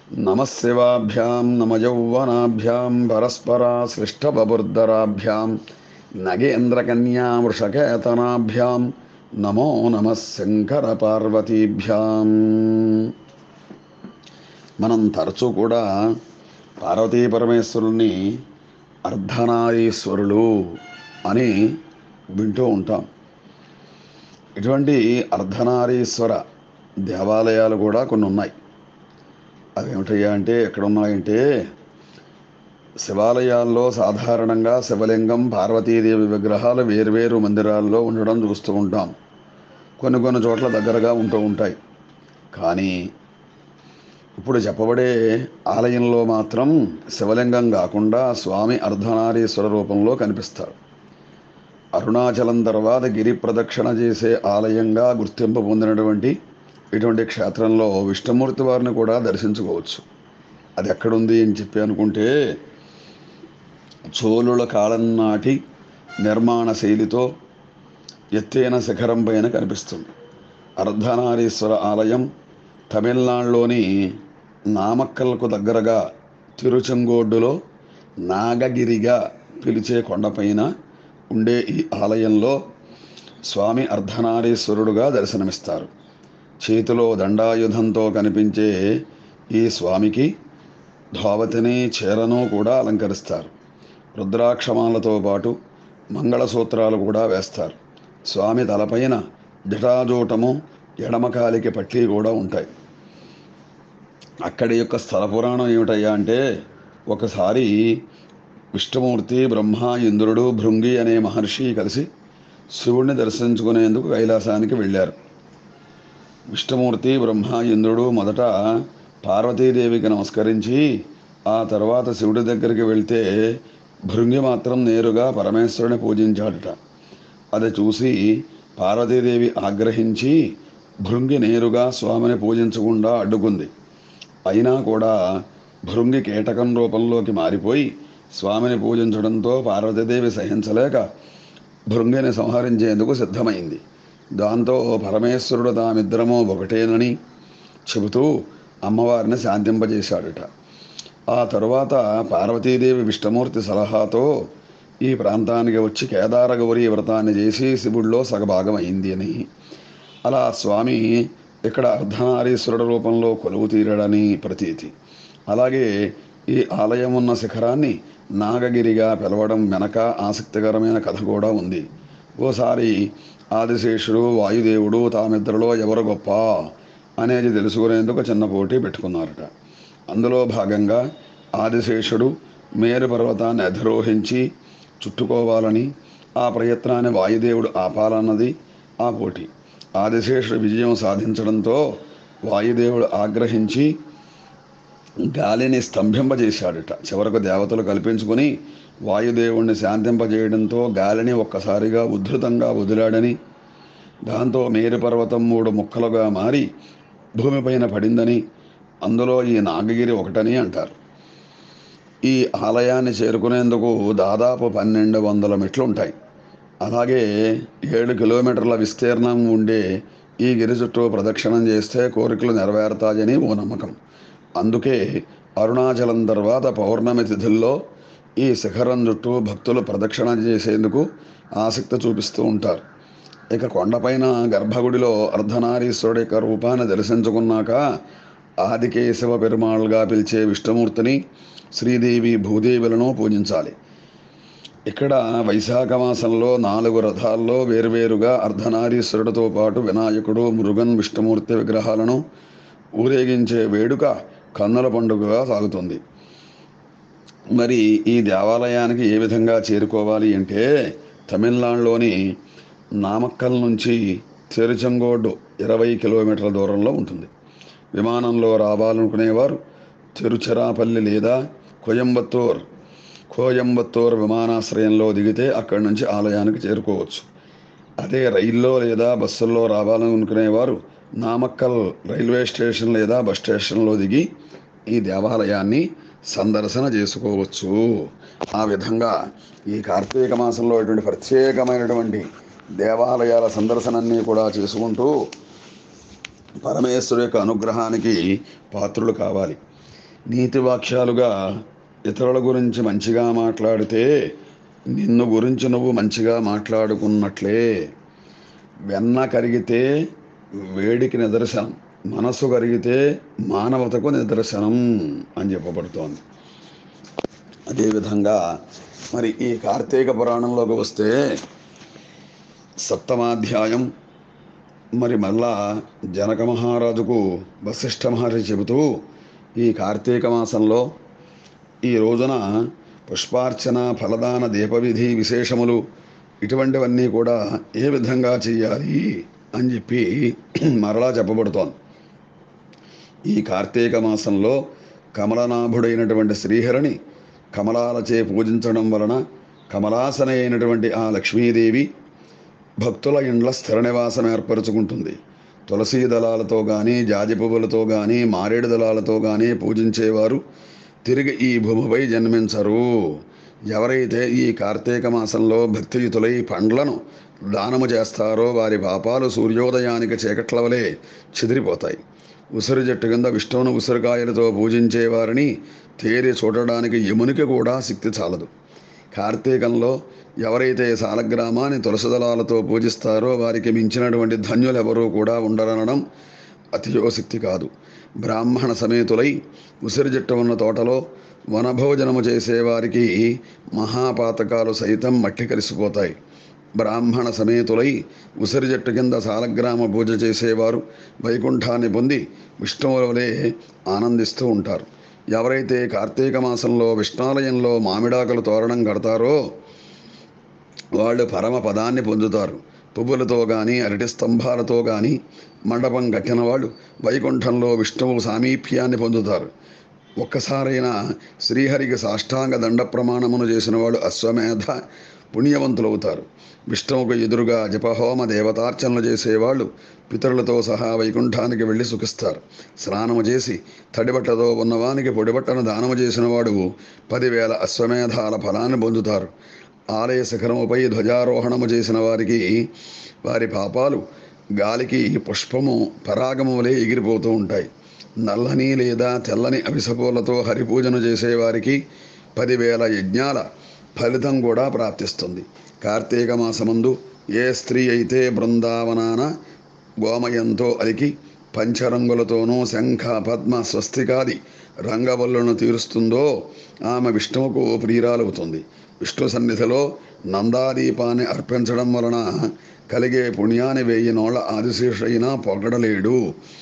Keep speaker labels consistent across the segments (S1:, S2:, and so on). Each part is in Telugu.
S1: నమశివాభ్యాం నమ యౌవనాభ్యాం పరస్పరాశ్లిష్టబుర్ధరాభ్యాం నగేంద్రకన్యావృషకేతనాభ్యాం నమో నమ శంకర పార్వతీభ్యాం మనం తరచూ కూడా పార్వతీ పరమేశ్వరుల్ని అర్ధనారీశ్వరులు అని వింటూ ఉంటాం ఇటువంటి అర్ధనారీశ్వర దేవాలయాలు కూడా కొన్ని ఉన్నాయి అవి ఏమిటయ్యా అంటే ఎక్కడ ఉన్నాయంటే శివాలయాల్లో సాధారణంగా శివలింగం పార్వతీదేవి విగ్రహాలు వేరువేరు మందిరాల్లో ఉండడం చూస్తూ ఉంటాం కొన్ని కొన్ని చోట్ల దగ్గరగా ఉంటూ ఉంటాయి కానీ ఇప్పుడు చెప్పబడే ఆలయంలో మాత్రం శివలింగం కాకుండా స్వామి అర్ధనారీశ్వర రూపంలో కనిపిస్తాడు అరుణాచలం తర్వాత గిరి ప్రదక్షిణ చేసే ఆలయంగా గుర్తింపు పొందినటువంటి ఇటువంటి క్షేత్రంలో విష్ణుమూర్తి వారిని కూడా దర్శించుకోవచ్చు అది ఎక్కడుంది అని చెప్పి అనుకుంటే చోళుల కాలం నాటి నిర్మాణ శైలితో ఎత్తైన శిఖరం పైన కనిపిస్తుంది అర్ధనారీశ్వర ఆలయం తమిళనాడులోని నామక్కల్కు దగ్గరగా తిరుచెంగోడ్డులో నాగగిరిగా పిలిచే కొండపైన ఉండే ఈ ఆలయంలో స్వామి అర్ధనారీశ్వరుడుగా దర్శనమిస్తారు చేతిలో దండాయుధంతో కనిపించే ఈ స్వామికి ధావతిని చీరను కూడా అలంకరిస్తారు రుద్రాక్షమాలతో పాటు మంగళసూత్రాలు కూడా వేస్తారు స్వామి తలపైన జటాజూటము ఎడమకాలికి పట్టీ కూడా ఉంటాయి అక్కడి యొక్క స్థల పురాణం ఏమిటయ్యా అంటే ఒకసారి విష్ణుమూర్తి బ్రహ్మ ఇంద్రుడు భృంగి అనే మహర్షి కలిసి శివుణ్ణి దర్శించుకునేందుకు కైలాసానికి వెళ్ళారు విష్ణుమూర్తి బ్రహ్మ ఇంద్రుడు మొదట పార్వతీదేవికి నమస్కరించి ఆ తర్వాత శివుడి దగ్గరికి వెళ్తే భృంగి మాత్రం నేరుగా పరమేశ్వరుని పూజించాడట అది చూసి పార్వతీదేవి ఆగ్రహించి భృంగి నేరుగా స్వామిని పూజించకుండా అడ్డుకుంది అయినా కూడా భృంగి కీటకం రూపంలోకి మారిపోయి స్వామిని పూజించడంతో పార్వతీదేవి సహించలేక భృంగిని సంహరించేందుకు సిద్ధమైంది దాంతో పరమేశ్వరుడు తామిద్దరము ఒకటేనని చెబుతూ అమ్మవారిని శాంతింపజేశాడట ఆ తరువాత పార్వతీదేవి విష్ణుమూర్తి సలహాతో ఈ ప్రాంతానికి వచ్చి కేదారగౌరి వ్రతాన్ని చేసి శివుడిలో సగభాగం అయింది అని అలా స్వామి ఇక్కడ అర్ధనారీశ్వరుడు రూపంలో కొలువు తీరడని ప్రతీతి అలాగే ఈ ఆలయం ఉన్న శిఖరాన్ని నాగగిరిగా పిలవడం వెనక ఆసక్తికరమైన కథ కూడా ఉంది ఓసారి ఆదిశేషుడు వాయుదేవుడు తామిద్దరిలో ఎవరు గొప్ప అనేది తెలుసుకునేందుకు చిన్న పోటీ పెట్టుకున్నారట అందులో భాగంగా ఆదిశేషుడు మేరు పర్వతాన్ని అధిరోహించి చుట్టుకోవాలని ఆ ప్రయత్నాన్ని వాయుదేవుడు ఆపాలన్నది ఆ పోటీ ఆదిశేషుడు విజయం సాధించడంతో వాయుదేవుడు ఆగ్రహించి గాలిని స్తంభింపజేశాడట చివరకు దేవతలు కల్పించుకొని వాయుదేవుణ్ణి శాంతింపజేయడంతో గాలిని ఒక్కసారిగా ఉద్ధృతంగా వదిలాడని దాంతో మేరు పర్వతం మూడు ముక్కలుగా మారి భూమిపైన పడిందని అందులో ఈ నాగగిరి ఒకటని అంటారు ఈ ఆలయాన్ని చేరుకునేందుకు దాదాపు పన్నెండు వందల మెట్లు ఉంటాయి అలాగే ఏడు కిలోమీటర్ల విస్తీర్ణం ఉండే ఈ గిరి చుట్టూ ప్రదక్షిణం చేస్తే కోరికలు నెరవేరుతాయని ఓ నమ్మకం అందుకే అరుణాచలం తర్వాత పౌర్ణమి తిథుల్లో ఈ శిఖరం చుట్టూ భక్తులు ప్రదక్షిణ చేసేందుకు ఆసక్తి చూపిస్తూ ఉంటారు ఇక కొండపైన గర్భగుడిలో అర్ధనారీశ్వరుడి యొక్క రూపాన్ని దర్శించుకున్నాక ఆదికేశవ పెరుమాళ్ళుగా పిలిచే విష్ణుమూర్తిని శ్రీదేవి భూదేవులను పూజించాలి ఇక్కడ వైశాఖ మాసంలో నాలుగు రథాల్లో వేరువేరుగా అర్ధనారీశ్వరుడితో పాటు వినాయకుడు మురుగన్ విష్ణుమూర్తి విగ్రహాలను ఊరేగించే వేడుక కన్నుల పండుగగా సాగుతుంది మరి ఈ దేవాలయానికి ఏ విధంగా చేరుకోవాలి అంటే తమిళనాడులోని నామక్కల్ నుంచి తిరుచెంగోడ్డు ఇరవై కిలోమీటర్ల దూరంలో ఉంటుంది విమానంలో రావాలనుకునేవారు తిరుచిరాపల్లి లేదా కోయంబత్తూర్ కోయంబత్తూర్ విమానాశ్రయంలో దిగితే అక్కడి నుంచి ఆలయానికి చేరుకోవచ్చు అదే రైల్లో లేదా బస్సుల్లో రావాలనుకునేవారు నామక్కల్ రైల్వే స్టేషన్ లేదా బస్ స్టేషన్లో దిగి ఈ దేవాలయాన్ని సందర్శన చేసుకోవచ్చు ఆ విధంగా ఈ కార్తీక మాసంలో ఇటువంటి ప్రత్యేకమైనటువంటి దేవాలయాల సందర్శనాన్ని కూడా చేసుకుంటూ పరమేశ్వరు యొక్క అనుగ్రహానికి పాత్రులు కావాలి నీతి వాక్యాలుగా ఇతరుల గురించి మంచిగా మాట్లాడితే నిన్ను గురించి నువ్వు మంచిగా మాట్లాడుకున్నట్లే వెన్న కరిగితే వేడికి నిదర్శనం మనసు కరిగితే మానవతకు నిదర్శనం అని చెప్పబడుతోంది అదేవిధంగా మరి ఈ కార్తీక పురాణంలోకి వస్తే సప్తమాధ్యాయం మరి మళ్ళా జనక మహారాజుకు వశిష్ఠ మహర్షి చెబుతూ ఈ కార్తీక మాసంలో ఈ రోజున పుష్పార్చన ఫలదాన దీపవిధి విశేషములు ఇటువంటివన్నీ కూడా ఏ విధంగా చేయాలి అని చెప్పి మరలా చెప్పబడుతోంది ఈ కార్తీక మాసంలో కమలనాభుడైనటువంటి శ్రీహరిని కమలాలచే పూజించడం వలన కమలాసన అయినటువంటి ఆ లక్ష్మీదేవి భక్తుల ఇండ్ల స్థిర నివాసం ఏర్పరచుకుంటుంది తులసీ దళాలతో కానీ జాజి పువ్వులతో కానీ మారేడు దళాలతో కానీ పూజించేవారు తిరిగి ఈ భూమిపై జన్మించరు ఎవరైతే ఈ కార్తీక మాసంలో భక్తియుతులై పండ్లను దానము చేస్తారో వారి పాపాలు సూర్యోదయానికి చీకట్ల వలె చెదిరిపోతాయి ఉసిరి చెట్టు కింద విష్ణువును ఉసిరికాయలతో పూజించే వారిని తేరి చూడడానికి యమునికి కూడా శక్తి చాలదు కార్తీకంలో ఎవరైతే సాలగ్రామాన్ని తులసిదళాలతో పూజిస్తారో వారికి మించినటువంటి ధన్యులెవరూ కూడా ఉండరనడం అతియోశక్తి కాదు బ్రాహ్మణ సమేతులై ఉసిరి చెట్టు ఉన్న తోటలో వనభోజనము చేసేవారికి మహాపాతకాలు సైతం మట్టి కలిసిపోతాయి బ్రాహ్మణ సమేతులై ఉసిరి చెట్టు కింద సాలగ్రామ పూజ చేసేవారు వైకుంఠాన్ని పొంది విష్ణువులే ఆనందిస్తూ ఉంటారు ఎవరైతే కార్తీక మాసంలో విష్ణాలయంలో మామిడాకులు తోరణం కడతారో వాళ్ళు పరమ పదాన్ని పొందుతారు పువ్వులతో కానీ అరటి స్తంభాలతో కానీ మండపం కట్టిన వాళ్ళు వైకుంఠంలో విష్ణువు సామీప్యాన్ని పొందుతారు ఒక్కసారైనా శ్రీహరికి సాష్టాంగ దండ ప్రమాణమును చేసిన వాళ్ళు అశ్వమేధ పుణ్యవంతులవుతారు విష్ణువుకు ఎదురుగా జపహోమ దేవతార్చనలు చేసేవాళ్ళు పితరులతో సహా వైకుంఠానికి వెళ్ళి సుఖిస్తారు స్నానము చేసి తడిబట్టతో ఉన్నవానికి పొడిబట్టను దానము చేసిన వాడు పదివేల అశ్వమేధాల ఫలాన్ని పొందుతారు ఆలయ శిఖరముపై ధ్వజారోహణము చేసిన వారికి వారి పాపాలు గాలికి పుష్పము పరాగము వలె ఎగిరిపోతూ ఉంటాయి నల్లని లేదా తెల్లని అవిసపూలతో హరిపూజను చేసేవారికి పదివేల యజ్ఞాల ఫలితం కూడా ప్రాప్తిస్తుంది కార్తీక మాసమందు ఏ స్త్రీ అయితే బృందావనాన గోమయంతో అలికి పంచరంగులతోనూ శంఖ పద్మ స్వస్తికాది రంగవల్లును తీరుస్తుందో ఆమె విష్ణువుకు ప్రియురాలవుతుంది విష్ణు సన్నిధిలో నందాదీపాన్ని అర్పించడం వలన కలిగే పుణ్యాన్ని వెయ్యి నోళ్ల ఆదిశేషుడైనా పొగడలేడు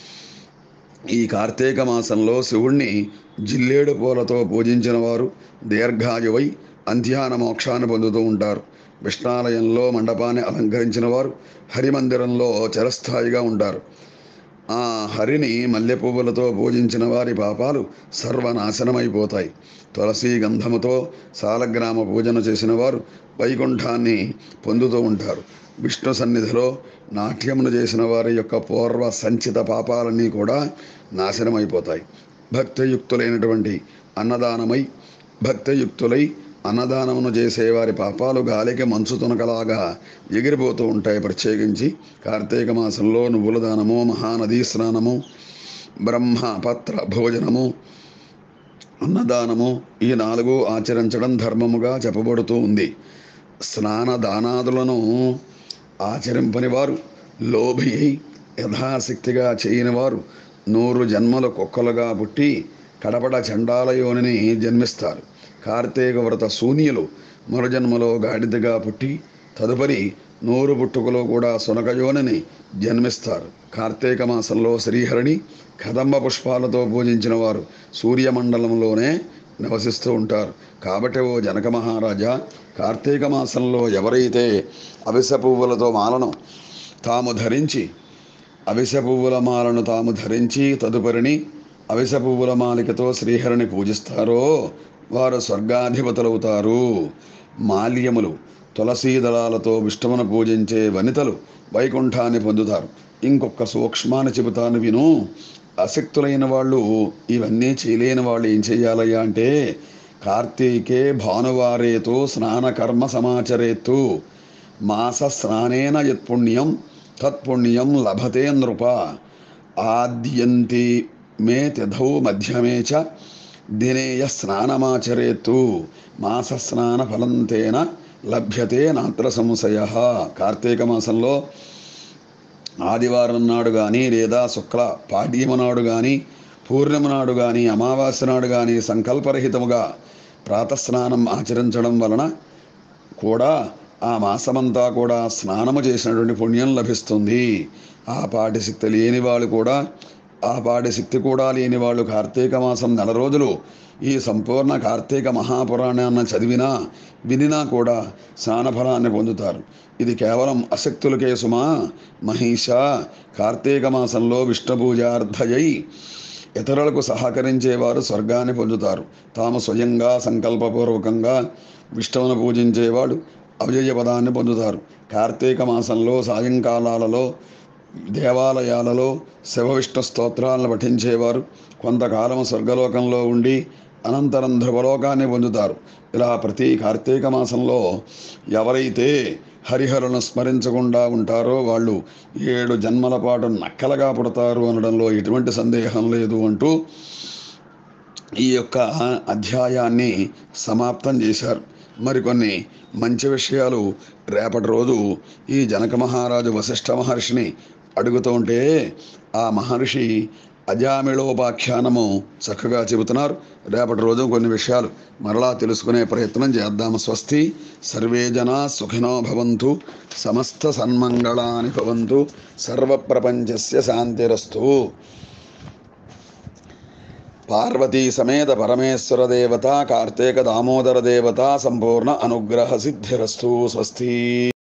S1: ఈ కార్తీక మాసంలో శివుణ్ణి జిల్లేడు పూలతో పూజించిన వారు దీర్ఘాయువై అంత్యాన మోక్షాన్ని పొందుతూ ఉంటారు విష్ణాలయంలో మండపాన్ని అలంకరించిన వారు హరిమందిరంలో చిరస్థాయిగా ఉంటారు ఆ హరిని మల్లె పువ్వులతో పూజించిన వారి పాపాలు సర్వనాశనమైపోతాయి తులసి గంధముతో సాలగ్రామ పూజన చేసిన వారు వైకుంఠాన్ని పొందుతూ ఉంటారు విష్ణు సన్నిధిలో నాట్యమును చేసిన వారి యొక్క పూర్వ సంచిత పాపాలన్నీ కూడా నాశనమైపోతాయి భక్తియుక్తులైనటువంటి అన్నదానమై భక్తియుక్తులై అన్నదానమును చేసేవారి పాపాలు గాలికి మంచు తునకలాగా ఎగిరిపోతూ ఉంటాయి ప్రత్యేకించి కార్తీక మాసంలో నువ్వుల దానము మహానదీ స్నానము బ్రహ్మ పత్ర భోజనము అన్నదానము ఈ నాలుగు ఆచరించడం ధర్మముగా చెప్పబడుతూ ఉంది స్నాన దానాదులను ఆచరింపని వారు లోభి అయి యథాశక్తిగా చేయని వారు నూరు జన్మల కుక్కలుగా పుట్టి కడపడ చండాల యోనిని జన్మిస్తారు కార్తీక వ్రత శూన్యులు మరుజన్మలో గాడిదగా పుట్టి తదుపరి నూరు పుట్టుకలో కూడా సునకయోనిని జన్మిస్తారు కార్తీక మాసంలో శ్రీహరిని కదంబ పుష్పాలతో పూజించిన వారు సూర్యమండలంలోనే నివసిస్తూ ఉంటారు కాబట్టి ఓ జనక మహారాజా కార్తీక మాసంలో ఎవరైతే అవిస పువ్వులతో మాలను తాము ధరించి అవిస పువ్వుల మాలను తాము ధరించి తదుపరిని అవిస పువ్వుల మాలికతో శ్రీహరిని పూజిస్తారో వారు స్వర్గాధిపతులవుతారు మాల్యములు తులసీ దళాలతో విష్ణువును పూజించే వనితలు వైకుంఠాన్ని పొందుతారు ఇంకొక సూక్ష్మాన్ని చెబుతాను విను అశక్తులైన వాళ్ళు ఇవన్నీ చేయలేని వాళ్ళు ఏం చేయాలయ్యా అంటే కార్తీకే భానువారేతు స్నానకర్మ సమాచరేత్తు మాస స్నానేన యత్పుణ్యం తత్పుణ్యం లభతే నృప ఆద్యంతి మే తిథౌ మధ్యమే చ దినేయ స్నానమాచరేత్తు మాస స్నాన ఫలంతేన లభ్యతే నాత్ర సంశయ కార్తీక మాసంలో ఆదివారం నాడు కానీ లేదా శుక్ల పాడ్యమ నాడు కానీ పూర్ణిమ నాడు కానీ అమావాస్య నాడు కానీ సంకల్పరహితముగా ప్రాతస్నానం ఆచరించడం వలన కూడా ఆ మాసమంతా కూడా స్నానము చేసినటువంటి పుణ్యం లభిస్తుంది ఆ పాటి శక్తి లేని వాళ్ళు కూడా ఆ పాటి శక్తి కూడా లేని వాళ్ళు కార్తీక మాసం నెల రోజులు ఈ సంపూర్ణ కార్తీక మహాపురాణాన్ని చదివినా వినినా కూడా స్నానఫలాన్ని పొందుతారు ఇది కేవలం అశక్తులకే సుమా మహిష కార్తీక మాసంలో విష్ణు పూజార్థయై ఇతరులకు సహకరించేవారు స్వర్గాన్ని పొందుతారు తాము స్వయంగా సంకల్పపూర్వకంగా విష్ణువును పూజించేవాడు అవిజయ పదాన్ని పొందుతారు కార్తీక మాసంలో సాయంకాలాలలో దేవాలయాలలో శివ విష్ణు స్తోత్రాలను పఠించేవారు కొంతకాలం స్వర్గలోకంలో ఉండి అనంతరం ధ్రువలోకాన్ని పొందుతారు ఇలా ప్రతి కార్తీక మాసంలో ఎవరైతే హరిహరులను స్మరించకుండా ఉంటారో వాళ్ళు ఏడు జన్మల పాటు నక్కలుగా పుడతారు అనడంలో ఎటువంటి సందేహం లేదు అంటూ ఈ యొక్క అధ్యాయాన్ని సమాప్తం చేశారు మరికొన్ని మంచి విషయాలు రేపటి రోజు ఈ జనక మహారాజు వశిష్ఠ మహర్షిని అడుగుతూ ఉంటే ఆ మహర్షి అజామిళోపాఖ్యానము చక్కగా చెబుతున్నారు రేపటి రోజు కొన్ని విషయాలు మరలా తెలుసుకునే ప్రయత్నం చేద్దాము స్వస్తి సర్వే జనా సుఖినో భవంతు సమస్త సన్మంగళాని భవంతు సర్వప్రపంచస్య శాంతిరస్తు పార్వతీ సమేత పరమేశ్వర దేవత కార్తీక దామోదర దేవత సంపూర్ణ అనుగ్రహ సిద్ధిరస్తు స్వస్తి